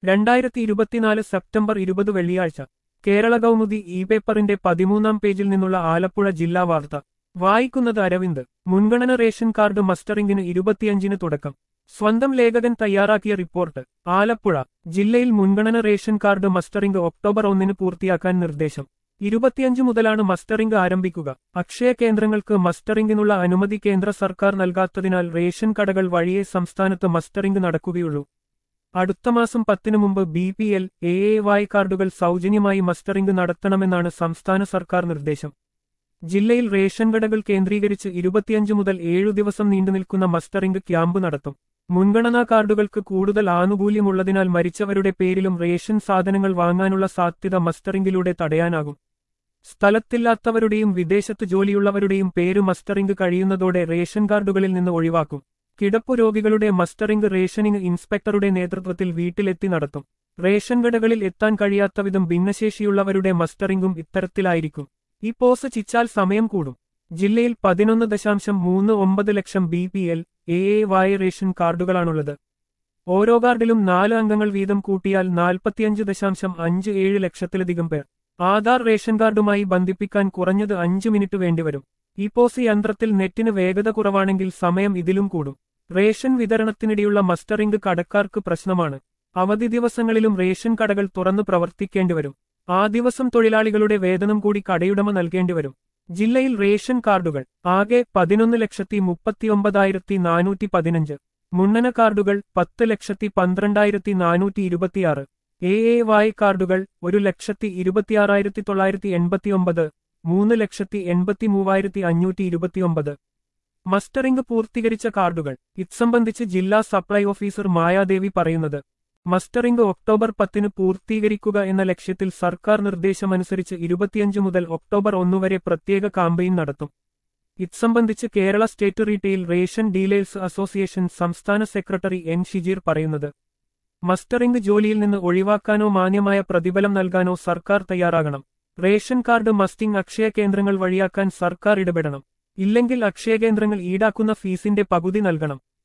രണ്ടായിരത്തി ഇരുപത്തിനാല് സെപ്റ്റംബർ ഇരുപത് വെള്ളിയാഴ്ച കേരള കൗമുദി ഇ പേപ്പറിന്റെ പതിമൂന്നാം പേജിൽ നിന്നുള്ള ആലപ്പുഴ ജില്ലാ വാർത്ത വായിക്കുന്നത് അരവിന്ദ് മുൻഗണന റേഷൻ കാർഡ് മസ്റ്ററിംഗിന് ഇരുപത്തിയഞ്ചിന് തുടക്കം സ്വന്തം ലേഖകൻ തയ്യാറാക്കിയ റിപ്പോർട്ട് ആലപ്പുഴ ജില്ലയിൽ മുൻഗണന റേഷൻ കാർഡ് മസ്റ്ററിംഗ് ഒക്ടോബർ ഒന്നിന് പൂർത്തിയാക്കാൻ നിർദ്ദേശം ഇരുപത്തിയഞ്ച് മുതലാണ് മസ്റ്ററിംഗ് ആരംഭിക്കുക അക്ഷയ കേന്ദ്രങ്ങൾക്ക് മസ്റ്ററിംഗിനുള്ള അനുമതി കേന്ദ്ര സർക്കാർ നൽകാത്തതിനാൽ റേഷൻ കടകൾ വഴിയേ സംസ്ഥാനത്ത് മസ്റ്ററിംഗ് നടക്കുകയുള്ളൂ അടുത്ത മാസം പത്തിനു മുമ്പ് B P L A A Y കാർഡുകൾ സൗജന്യമായി മസ്റ്ററിംഗ് നടത്തണമെന്നാണ് സംസ്ഥാന സർക്കാർ നിർദ്ദേശം ജില്ലയിൽ റേഷൻ കടകൾ കേന്ദ്രീകരിച്ച് ഇരുപത്തിയഞ്ച് മുതൽ ഏഴു ദിവസം നീണ്ടുനിൽക്കുന്ന മസ്റ്ററിംഗ് ക്യാമ്പ് നടത്തും മുൻഗണനാ കാർഡുകൾക്ക് കൂടുതൽ ആനുകൂല്യമുള്ളതിനാൽ മരിച്ചവരുടെ പേരിലും റേഷൻ സാധനങ്ങൾ വാങ്ങാനുള്ള സാധ്യത മസ്റ്ററിംഗിലൂടെ തടയാനാകും സ്ഥലത്തില്ലാത്തവരുടെയും വിദേശത്ത് ജോലിയുള്ളവരുടെയും പേര് മസ്റ്ററിംഗ് കഴിയുന്നതോടെ റേഷൻ കാർഡുകളിൽ നിന്ന് ഒഴിവാക്കും കിടപ്പു രോഗികളുടെ മസ്റ്ററിംഗ് റേഷനിംഗ് ഇൻസ്പെക്ടറുടെ നേതൃത്വത്തിൽ വീട്ടിലെത്തി നടത്തും റേഷൻ കടകളിൽ എത്താൻ കഴിയാത്തവിധം ഭിന്നശേഷിയുള്ളവരുടെ മസ്റ്ററിംഗും ഇത്തരത്തിലായിരിക്കും ഈ പോസ് ചിച്ചാൽ സമയം കൂടും ജില്ലയിൽ പതിനൊന്ന് ദശാംശം മൂന്ന് ഒമ്പത് ലക്ഷം B P L A A Y ration കാർഡുകളാണുള്ളത് ഓരോ കാർഡിലും നാല് അംഗങ്ങൾ വീതം കൂട്ടിയാൽ നാൽപ്പത്തിയഞ്ച് ദശാംശം അഞ്ച് ഏഴ് ലക്ഷത്തിലധികം പേർ ആധാർ റേഷൻ കാർഡുമായി ബന്ധിപ്പിക്കാൻ കുറഞ്ഞത് അഞ്ച് മിനിറ്റ് വേണ്ടിവരും ഈ പോസ് യന്ത്രത്തിൽ നെറ്റിന് വേഗത കുറവാണെങ്കിൽ സമയം ഇതിലും കൂടും റേഷൻ വിതരണത്തിനിടെയുള്ള മസ്റ്ററിംഗ് കടക്കാർക്ക് പ്രശ്നമാണ് അവധി ദിവസങ്ങളിലും റേഷൻ കടകൾ തുറന്നു പ്രവർത്തിക്കേണ്ടിവരും ആ ദിവസം തൊഴിലാളികളുടെ വേതനം കൂടി കടയുടമ നൽകേണ്ടിവരും ജില്ലയിൽ റേഷൻ കാർഡുകൾ ആകെ പതിനൊന്ന് ലക്ഷത്തി മുപ്പത്തിയൊമ്പതായിരത്തി നാനൂറ്റി പതിനഞ്ച് മുന്നണ കാർഡുകൾ പത്ത് ലക്ഷത്തി പന്ത്രണ്ടായിരത്തി നാനൂറ്റി ഇരുപത്തിയാറ് എ എ വായ് കാർഡുകൾ ഒരു ലക്ഷത്തി ഇരുപത്തിയാറായിരത്തി തൊള്ളായിരത്തി എൺപത്തിയൊമ്പത് മൂന്ന് ലക്ഷത്തി എൺപത്തി മൂവായിരത്തി അഞ്ഞൂറ്റി ഇരുപത്തിയൊമ്പത് മസ്റ്ററിംഗ് പൂർത്തീകരിച്ച കാർഡുകൾ ഇത്സംബന്ധിച്ച് ജില്ലാ സപ്ലൈ ഓഫീസർ മായാദേവി പറയുന്നത് മസ്റ്ററിംഗ് ഒക്ടോബർ പത്തിന് പൂർത്തീകരിക്കുക എന്ന ലക്ഷ്യത്തിൽ സർക്കാർ നിർദ്ദേശമനുസരിച്ച് ഇരുപത്തിയഞ്ച് മുതൽ ഒക്ടോബർ ഒന്ന് വരെ പ്രത്യേക കാമ്പയിൻ നടത്തും ഇത്സംബന്ധിച്ച് Kerala state retail ration dealers association സംസ്ഥാന സെക്രട്ടറി എൻ ഷിജീർ പറയുന്നത് മസ്റ്ററിംഗ് ജോലിയിൽ നിന്ന് ഒഴിവാക്കാനോ മാന്യമായ പ്രതിഫലം നൽകാനോ സർക്കാർ തയ്യാറാകണം റേഷൻ കാർഡ് മസ്റ്റിംഗ് അക്ഷയ കേന്ദ്രങ്ങൾ വഴിയാക്കാൻ സർക്കാർ ഇടപെടണം ഇല്ലെങ്കിൽ അക്ഷയ കേന്ദ്രങ്ങൾ ഈടാക്കുന്ന ഫീസിന്റെ പകുതി നൽകണം